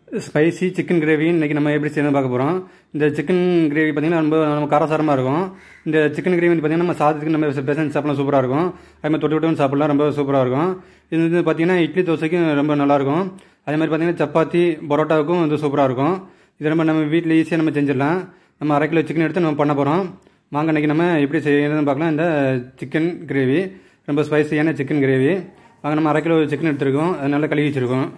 spicy chicken gravy இன்றைக்கி நம்ம எப்படி செய்யணும் பார்க்க போகிறோம் இந்த சிக்கன் கிரேவி பார்த்திங்கன்னா ரொம்ப நம்ம காரசாரமாக இருக்கும் இந்த சிக்கன் கிரேவி வந்து பார்த்திங்கன்னா நம்ம சாதத்துக்கு நம்ம பெசன் சாப்பிடலாம் சூப்பராக இருக்கும் அதே மாதிரி தொட்டு விட்டு சாப்பிடலாம் ரொம்ப சூப்பராக இருக்கும் இது வந்து பார்த்திங்கன்னா இட்லி தோசைக்கும் ரொம்ப நல்லாயிருக்கும் அதே மாதிரி பார்த்திங்கன்னா சப்பாத்தி பரோட்டாவுக்கும் வந்து சூப்பராக இருக்கும் இது நம்ம நம்ம வீட்டில் ஈஸியாக நம்ம செஞ்சிடலாம் நம்ம அரை கிலோ சிக்கன் எடுத்து நம்ம பண்ண போகிறோம் வாங்க இன்றைக்கி நம்ம எப்படி செய்யணும்னு பார்க்கலாம் இந்த சிக்கன் கிரேவி ரொம்ப ஸ்பைசியான சிக்கன் கிரேவி வாங்க நம்ம அரை கிலோ சிக்கன் எடுத்துருக்கோம் அது நல்லா கழுவி வச்சுருக்கோம்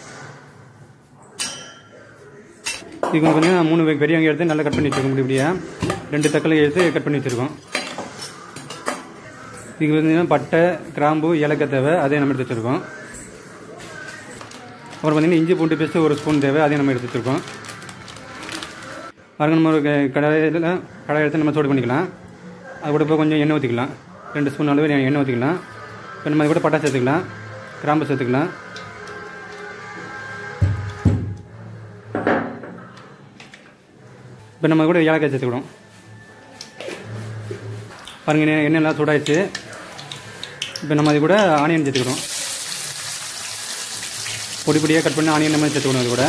இதுக்கு பார்த்தீங்கன்னா மூணு வெ- பெரிய வெங்காயம் எடுத்து நல்லா கட் பண்ணி வச்சுருக்கோம் இப்படி இப்படியா ரெண்டு தக்காளி எடுத்து கட் பண்ணி வச்சுருக்கோம் இதுக்கு பார்த்தீங்கன்னா பட்டை கிராம்பு ஏலக்காய் தேவை அதையும் நம்ம எடுத்து வச்சுருக்கோம் அப்புறம் பார்த்தீங்கன்னா இஞ்சி பூண்டு பேஸ்ட்டு ஒரு ஸ்பூன் தேவை அதையும் நம்ம எடுத்து வச்சுருக்கோம் பாருங்க நம்ம ஒரு க- கடாயில் கடாய் எடுத்து நம்ம சூடு பண்ணிக்கலாம் அது கூட இப்போ கொஞ்சம் எண்ணெய் ஊற்றிக்கலாம் ரெண்டு ஸ்பூன் அளவு எண்ணெய் ஊற்றிக்கலாம் இப்போ நம்ம அது கூட பட்டை சேர்த்துக்கலாம் கிராம்பு சேர்த்துக்கலாம் இப்போ நம்ம கூட ஏலக்காய் சேர்த்துக்கிடும் பாருங்க எண்ணெய் எண்ணெய் எல்லாம் சூடாயிடுச்சு இப்போ நம்ம அது கூட ஆனியன் சேர்த்துக்கிறோம் பொடி பொடியாக கட் பண்ணி ஆனியன் நம்ம சேர்த்துக்கணும் அது கூட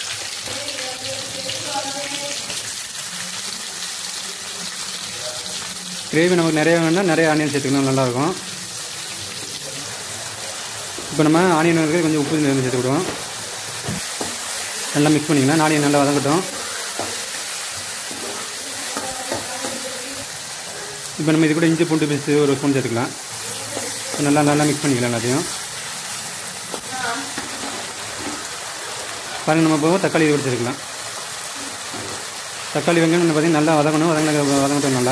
கிரேவி நமக்கு நிறைய வேணும்னா நிறைய ஆனியன் சேர்த்துக்கணும் நல்லாயிருக்கும் இப்போ நம்ம ஆனியன் வந்து கொஞ்சம் உப்பு சேர்த்துக்கிடுவோம் நல்லா மிக்ஸ் பண்ணிக்கலாம் ஆனியன் நல்லா வதங்கட்டும் இப்போ நம்ம இது கூட இஞ்சி பூண்டு பேஸ்ட் ஒரு ஸ்பூன் சேர்த்துக்கலாம் இப்போ நல்லா நல்லா மிக்ஸ் பண்ணிக்கலாம் எல்லாத்தையும் பாருங்க நம்ம இப்போ தக்காளி இது கூட சேர்த்துக்கலாம் தக்காளி வெங்காயம் பார்த்தீங்கன்னா நல்லா வதங்கணும் வதங்கின வதங்கட்டும் நல்லா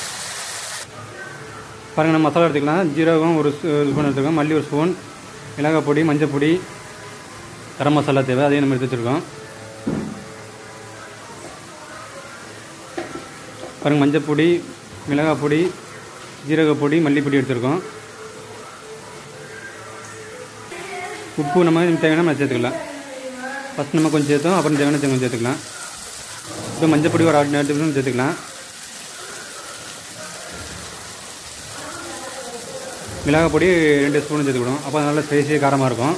பாருங்கள் நம்ம மசாலா எடுத்துக்கலாம் ஜீரகம் ஒரு ஸ்பூ- ஸ்பூன் எடுத்துக்கோம் மல்லி ஒரு ஸ்பூன் மிளகாய் பொடி மஞ்சள் பொடி கரம் மசாலா தேவை அதையும் நம்ம எடுத்து வச்சுருக்கோம் பாருங்கள் மஞ்சள் பொடி மிளகாய் பொடி ஜீரக பொடி மல்லிப்பொடி எடுத்துருக்கோம் உப்பு நம்ம தேவையான நம்ம சேர்த்துக்கலாம் ஃபஸ்ட் நம்ம கொஞ்சம் சேர்த்தோம் அப்புறம் தேவையான கொஞ்சம் சேர்த்துக்கலாம் இப்போ மஞ்சள் பொடி ஒரு ஆறு ரெண்டு ஸ்பூன் சேர்த்துக்கலாம் மிளகாய் பொடி ரெண்டு ஸ்பூன் சேர்த்துக்கணும் அப்போ நல்லா ஸ்பைசி காரமாக இருக்கும்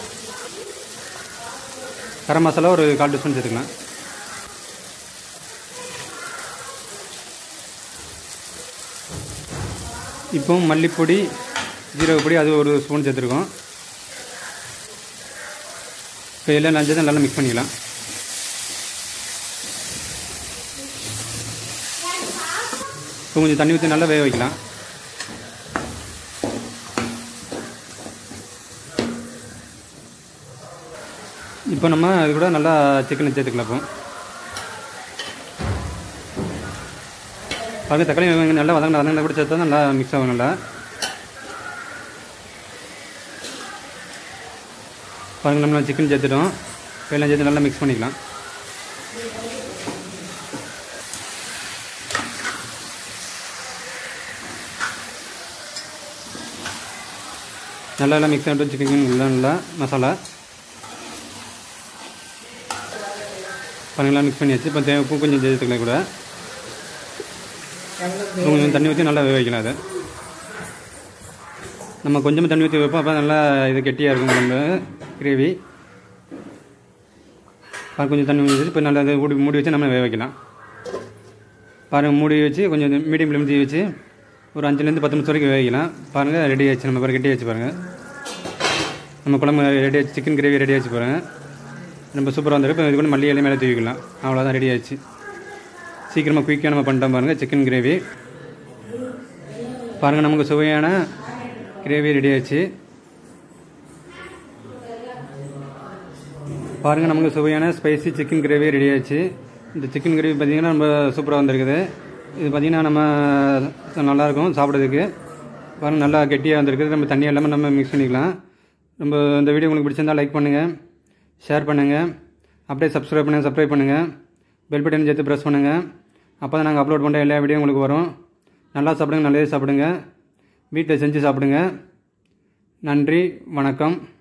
கரம் மசாலா ஒரு கால் டீஸ்பூன் சேர்த்துக்கலாம் இப்போ மல்லிப்பொடி ஜீரகப்பொடி அது ஒரு ஸ்பூன் சேர்த்துருக்கோம் இப்போ எல்லாம் நஞ்சதை நல்லா மிக்ஸ் பண்ணிக்கலாம் இப்போ கொஞ்சம் தண்ணி ஊற்றி நல்லா வேக வைக்கலாம் இப்போ நம்ம அது கூட நல்லா சிக்கனை சேர்த்துக்கலாம் இப்போ பாருங்க தக்காளி வெங்காயம் நல்லா வதங்க வதங்கினா கூட சேர்த்தா நல்லா மிக்ஸ் ஆகும் நல்லா பாருங்க நம்ம சிக்கன் சேர்த்துட்டோம் எல்லாம் சேர்த்து நல்லா மிக்ஸ் பண்ணிக்கலாம் நல்லா எல்லாம் மிக்ஸ் ஆகிட்டு சிக்கன் நல்லா நல்லா மசாலா பாருங்களா மிக்ஸ் பண்ணியாச்சு இப்போ தேவை உப்பு கொஞ்சம் சேர்த்துக்கலாம் கூட இப்போ கொஞ்சம் தண்ணி ஊற்றி நல்லா வேக வைக்கலாம் அதை நம்ம கொஞ்சமாக தண்ணி ஊற்றி வைப்போம் அப்போ நல்லா இது கெட்டியாக இருக்கும் குழம்பு கிரேவி பாருங்க கொஞ்சம் தண்ணி ஊற்றி இப்போ நல்லா இதை மூடி மூடி வச்சு நம்ம வேக வைக்கலாம் பாருங்கள் மூடி வச்சு கொஞ்சம் மீடியம் ஃப்ளேம் தீ வச்சு ஒரு அஞ்சுலேருந்து பத்து நிமிஷம் வரைக்கும் வேக வைக்கலாம் பாருங்கள் ரெடி ஆயிடுச்சு நம்ம பாருங்க கெட்டி ஆச்சு பாருங்கள் நம்ம குழம்பு ரெடி ஆச்சு சிக்கன் கிரேவி ரெடி ஆச்சு பாருங்கள் ரொம்ப சூப்பராக வந்துருக்கு இப்போ இது கூட மல்லி இலையும் மேலே தூவிக்கலாம் அவ்வளோதான் ரெடி ஆயிடுச்சு சீக்கிரமாக குயிக்காக நம்ம பண்ணிட்டோம் பாருங்கள் சிக்கன் கிரேவி பாருங்கள் நமக்கு சுவையான கிரேவி ரெடி ஆயிடுச்சு பாருங்கள் நமக்கு சுவையான ஸ்பைசி சிக்கன் கிரேவி ரெடி ஆயிடுச்சு இந்த சிக்கன் கிரேவி பார்த்திங்கன்னா ரொம்ப சூப்பராக வந்திருக்குது இது பார்த்திங்கன்னா நம்ம நல்லாயிருக்கும் சாப்பிட்றதுக்கு பாருங்கள் நல்லா கெட்டியாக வந்திருக்குது நம்ம தண்ணி எல்லாமே நம்ம மிக்ஸ் பண்ணிக்கலாம் ரொம்ப இந்த வீடியோ உங்களுக்கு பிடிச்சிருந்தா லைக் பண்ணுங்கள் ஷேர் பண்ணுங்கள் அப்படியே சப்ஸ்கிரைப் பண்ணுங்கள் சப்ஸ்கிரைப் பண்ணுங்கள் பெல் பட்டன் சேர்த்து ப்ரெஸ் பண்ணுங்கள் அப்போ தான் நாங்கள் அப்லோட் பண்ணுற எல்லா வீடியோ உங்களுக்கு வரும் நல்லா சாப்பிடுங்க நல்லதே சாப்பிடுங்க வீட்டில் செஞ்சு சாப்பிடுங்க நன்றி வணக்கம்